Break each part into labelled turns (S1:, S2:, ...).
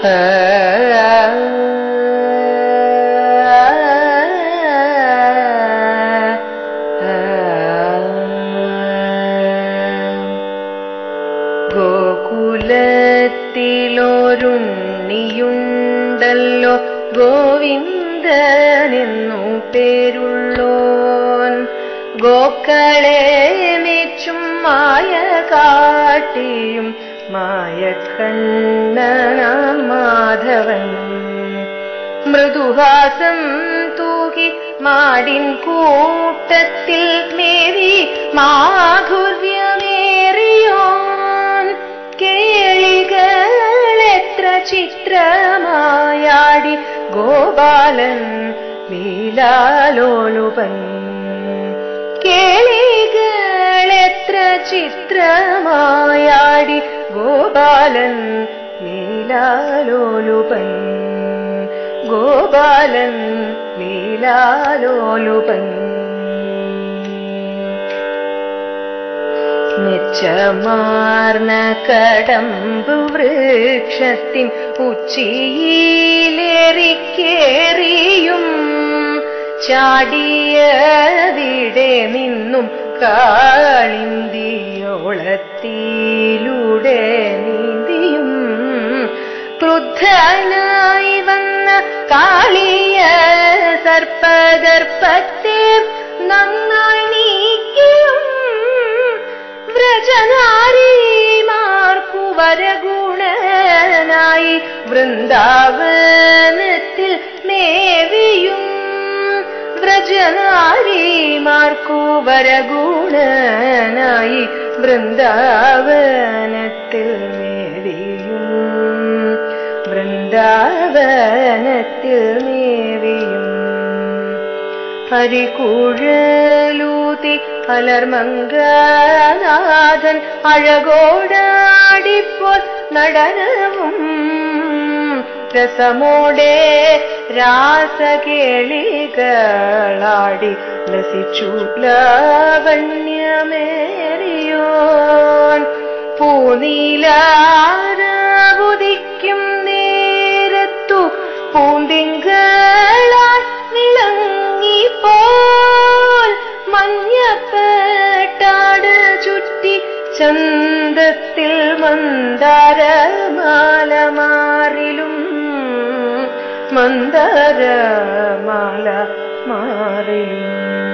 S1: ഗോകുലത്തിലൊരുണ്ണിയുണ്ടല്ലോ ഗോവിന്ദനെന്നു പേരുള്ളോൻ ഗോക്കളെ മേച്ചും മായ കാട്ടിയും മായ കണ്ണനാം മാധവൻ മൃദുഹാസം തൂകി മാടിൻ കൂട്ടത്തിൽ മേവി മാധുര്യമേറിയോൻ കേളികളെത്ര ചിത്രമായാടി ഗോപാലൻ ലീലാലോലുപൻ കേളികളെത്ര ചിത്രമായാടി ഗോപാലൻ ലീലാലോലുപൻ ഗോപാലൻ ലീലാലോലുപൻ മെച്ചമാർന്ന കടമ്പ് വൃക്ഷത്തിൻ ഉച്ചിയിലേറിക്കേറിയും ചാടിയവിടെ നിന്നും കാളിന്തിയോളത്തിലൂടെ നീന്തിയും ക്രുദ്ധനായി വന്ന കാളിയ സർപ്പദർപ്പത്തെ നന്നായി നീക്കിയും വ്രജനാരിമാർക്കു വരഗുണനായി വൃന്ദാവനത്തിൽ മേവിയും വ്രജനാരിമാർക്കു വരഗുണനായി വൃന്ദാവനത്തിൽ മേവിയും വൃന്ദാവനത്തിൽ മേവിയും ഹരികുഴലൂതി അലർമംഗനാഥൻ അഴകോടാടിപ്പോൾ നടനവും രസമോടെ രാസകേളികളാടി ലസിച്ചു ലാവണ്യമേറിയോൻ പൂനീലാരാവുദിക്കും നേരത്തു പൂന്തിങ്കളാൽ വിളങ്ങിപ്പോൽ മഞ്ഞപ്പെട്ടാട് ചുറ്റി ചന്തത്തിൽ മന്ദാരമാല മാറിലും മന്ദാരമാല മാറിലും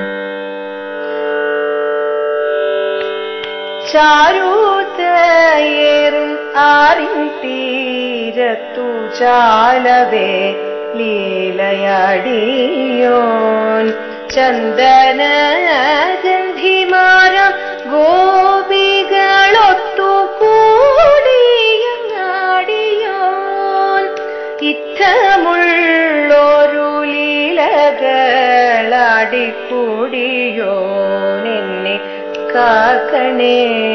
S1: ചാരൂതയേറും ആറിൻ തീരത്തു ചാലവേ ലീലയാടിയോൻ ചന്ദന ഗന്ധിമാര ഗോപികളൊത്തു കൂടിയങ്ങാടിയോൻ ഇത്തമുള്ളൊരു ലീലകളാടിക്കൂടിയോൻ എന്നെ കാക്കണേ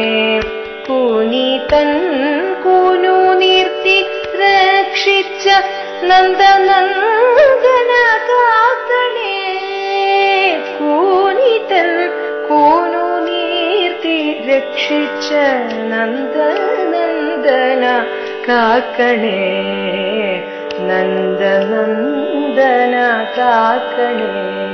S1: കൂനിതൻ കൂനു നീർത്തി രക്ഷിച്ച നന്ദനന്ദന കാക്കണേ കൂനിതൻ കൂനു നീർത്തി രക്ഷിച്ച നന്ദനന്ദന കാക്കണേ നന്ദനന്ദന കാക്കണേ